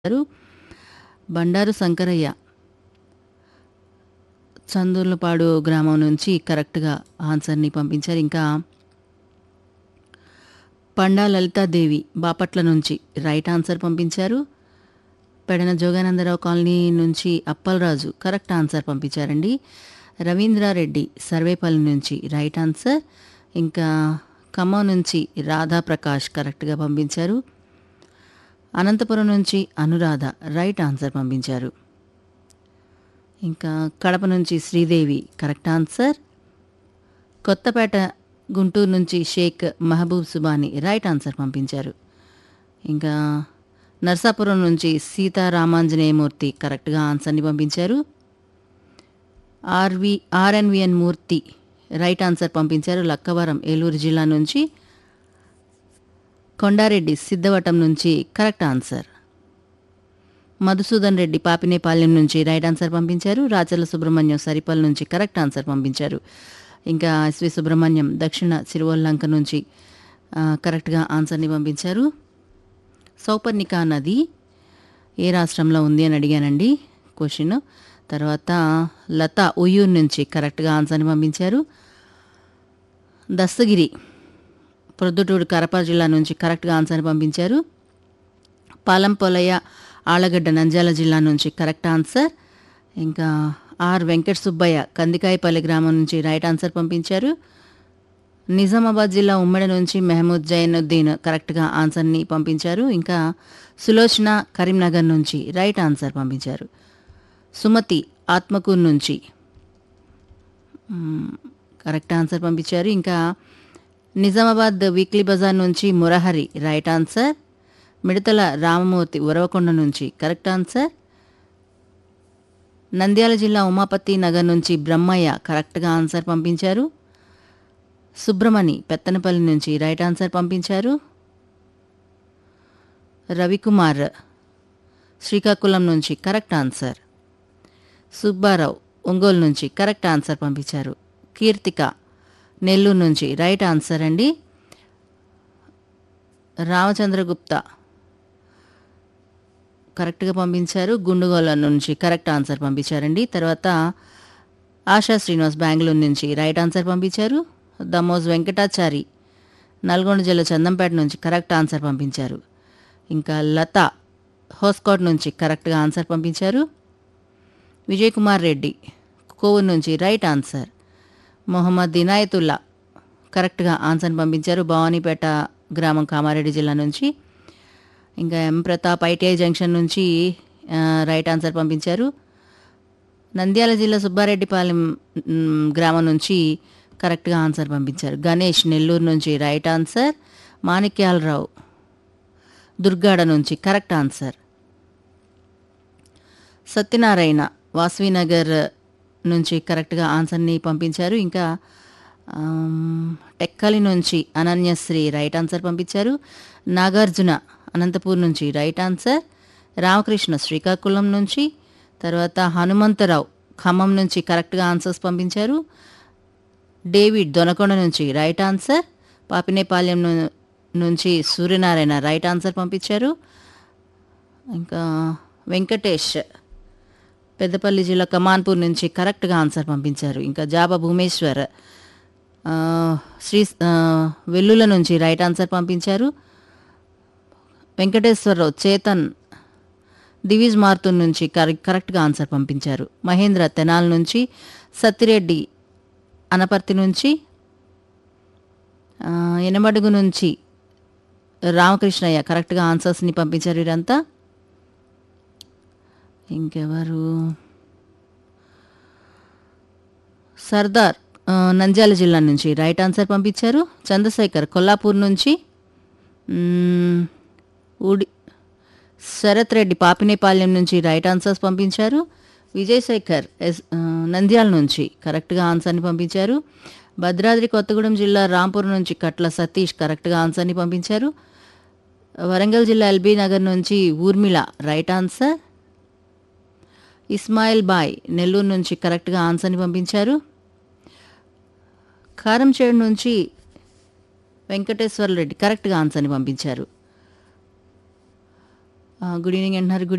గారు బండారు శంకరయ్య చందుర్లపాడు గ్రామం నుంచి కరెక్ట్గా ఆన్సర్ని పంపించారు ఇంకా పండా లలితాదేవి బాపట్ల నుంచి రైట్ ఆన్సర్ పంపించారు పెడన జోగానందరావు కాలనీ నుంచి అప్పలరాజు కరెక్ట్ ఆన్సర్ పంపించారండి రవీంద్రారెడ్డి సర్వేపల్లి నుంచి రైట్ ఆన్సర్ ఇంకా ఖమ్మం నుంచి రాధాప్రకాష్ కరెక్ట్గా పంపించారు అనంతపురం నుంచి అనురాధ రైట్ ఆన్సర్ పంపించారు ఇంకా కడప నుంచి శ్రీదేవి కరెక్ట్ ఆన్సర్ కొత్తపేట గుంటూరు నుంచి షేక్ మహబూబ్ సుబాని రైట్ ఆన్సర్ పంపించారు ఇంకా నర్సాపురం నుంచి సీతారామాంజనేయమూర్తి కరెక్ట్గా ఆన్సర్ని పంపించారు RV RNVN Murthy right answer పంపించారు లక్కవరం ఏలూరు జిల్లా నుంచి కొండారెడ్డి సిద్ధవటం నుంచి కరెక్ట్ ఆన్సర్ మధుసూదన్ రెడ్డి పాపినేపాలెం నుంచి రైట్ ఆన్సర్ పంపించారు రాచర్ల సుబ్రహ్మణ్యం సరిపల్ నుంచి కరెక్ట్ ఆన్సర్ పంపించారు ఇంకా ఎస్వి సుబ్రహ్మణ్యం దక్షిణ సిరివల్లంక నుంచి ఆ, కరెక్ట్గా ఆన్సర్ని పంపించారు సౌపర్ణిక నది ఏ రాష్ట్రంలో ఉంది అని అడిగానండి క్వశ్చన్ తర్వాత లత ఉయ్యూరు నుంచి కరెక్ట్గా ఆన్సర్ని పంపించారు దస్తగిరి ప్రొద్దుటూరు కరప జిల్లా నుంచి కరెక్ట్గా ఆన్సర్ పంపించారు పాలంపొలయ ఆళ్లగడ్డ నంద్యాల జిల్లా నుంచి కరెక్ట్ ఆన్సర్ ఇంకా ఆర్ వెంకట సుబ్బయ్య కందికాయపల్లి గ్రామం నుంచి రైట్ ఆన్సర్ పంపించారు నిజామాబాద్ జిల్లా ఉమ్మడి నుంచి మెహమూద్ జైనుద్దీన్ కరెక్ట్గా ఆన్సర్ని పంపించారు ఇంకా సులోచన కరీంనగర్ నుంచి రైట్ ఆన్సర్ పంపించారు సుమతి ఆత్మకూరు నుంచి మ్మ్, కరెక్ట్ ఆన్సర్ పంపించారు ఇంకా నిజామాబాద్ వీక్లీ బజార్ నుంచి మురహరి రైట్ ఆన్సర్ మిడతల రామమూర్తి ఉరవకొండ నుంచి కరెక్ట్ ఆన్సర్ నంద్యాల జిల్లా ఉమాపతి నగర్ నుంచి బ్రహ్మయ్య కరెక్ట్గా ఆన్సర్ పంపించారు సుబ్రమణి పెత్తనపల్లి నుంచి రైట్ ఆన్సర్ పంపించారు రవికుమార్ శ్రీకాకుళం నుంచి కరెక్ట్ ఆన్సర్ సుబ్బారావు ఒంగోలు నుంచి కరెక్ట్ ఆన్సర్ పంపించారు కీర్తిక నెల్లూరు నుంచి రైట్ ఆన్సర్ అండి రామచంద్రగుప్త కరెక్ట్గా పంపించారు గుండుగోల నుంచి కరెక్ట్ ఆన్సర్ పంపించారండి తర్వాత ఆశా శ్రీనివాస్ బెంగళూరు నుంచి రైట్ ఆన్సర్ పంపించారు దమోజ్ వెంకటాచారి నల్గొండ జిల్లా చందంపేట నుంచి కరెక్ట్ ఆన్సర్ పంపించారు ఇంకా లత హోస్కోట్ నుంచి కరెక్ట్గా ఆన్సర్ పంపించారు విజయ్ కుమార్ రెడ్డి కోవూరు నుంచి రైట్ ఆన్సర్ మొహమ్మద్ ఇనాయతుల్లా కరెక్ట్గా ఆన్సర్ పంపించారు భవానీపేట గ్రామం కామారెడ్డి జిల్లా నుంచి ఇంకా ఎం ప్రతాప్ ఐటీఐ జంక్షన్ నుంచి ఆ, రైట్ ఆన్సర్ పంపించారు నంద్యాల జిల్లా సుబ్బారెడ్డిపాలెం మ్, గ్రామం నుంచి కరెక్ట్గా ఆన్సర్ పంపించారు గణేష్ నెల్లూరు నుంచి రైట్ ఆన్సర్ మాణిక్యాలరావు దుర్గాడ నుంచి కరెక్ట్ ఆన్సర్ సత్యనారాయణ వాసవినగర్ నుంచి కరెక్ట్గా ఆన్సర్ని పంపించారు ఇంకా ఆమ్, టెక్కలి నుంచి అనన్యశ్రీ రైట్ ఆన్సర్ పంపించారు నాగార్జున అనంతపూర్ నుంచి రైట్ ఆన్సర్ రామకృష్ణ శ్రీకాకుళం నుంచి తర్వాత హనుమంతరావు ఖమ్మం నుంచి కరెక్ట్గా ఆన్సర్స్ పంపించారు డేవిడ్ దొనకొండ నుంచి రైట్ ఆన్సర్ పాపినేపాలెం ను- నుంచి సూర్యనారాయణ రైట్ ఆన్సర్ పంపించారు ఇంకా వెంకటేష్ పెద్దపల్లి జిల్లా కమాన్పూర్ నుంచి కరెక్ట్గా ఆన్సర్ పంపించారు ఇంకా జాబా భూమేశ్వర్ ఆ, శ్రీ ఆ, వెల్లుల నుంచి రైట్ ఆన్సర్ పంపించారు వెంకటేశ్వరరావు చేతన్ దివిజ్ మారుతూర్ నుంచి కరె కరెక్ట్గా ఆన్సర్ పంపించారు మహేంద్ర తెనాల్ నుంచి సత్తిరెడ్డి అనపర్తి నుంచి ఆ, ఎనమడుగు నుంచి రామకృష్ణయ్య కరెక్ట్గా ఆన్సర్స్ని పంపించారు వీరంతా ఇంకెవరు సర్దార్ ఆ, నంద్యాల జిల్లా నుంచి రైట్ ఆన్సర్ పంపించారు చంద్రశేఖర్ కొల్లాపూర్ నుంచి మ్మ్, ఉడి శరత్ రెడ్డి పాపినేపాలెం నుంచి రైట్ ఆన్సర్స్ పంపించారు విజయశేఖర్ ఎస్ ఆ, నంద్యాల నుంచి కరెక్ట్గా ఆన్సర్ని పంపించారు భద్రాద్రి కొత్తగూడెం జిల్లా రాంపూర్ నుంచి కట్ల సతీష్ కరెక్ట్గా ఆన్సర్ని పంపించారు వరంగల్ జిల్లా ఎల్బీ నగర్ నుంచి ఊర్మిళ రైట్ ఆన్సర్ ఇస్మాయిల్ బాయ్ నెల్లూరు నుంచి కరెక్ట్గా ఆన్సర్ని పంపించారు కారంచేడు నుంచి వెంకటేశ్వర రెడ్డి కరెక్ట్గా ఆన్సర్ని పంపించారు గుడ్ ఈవినింగ్ అంటున్నారు గుడ్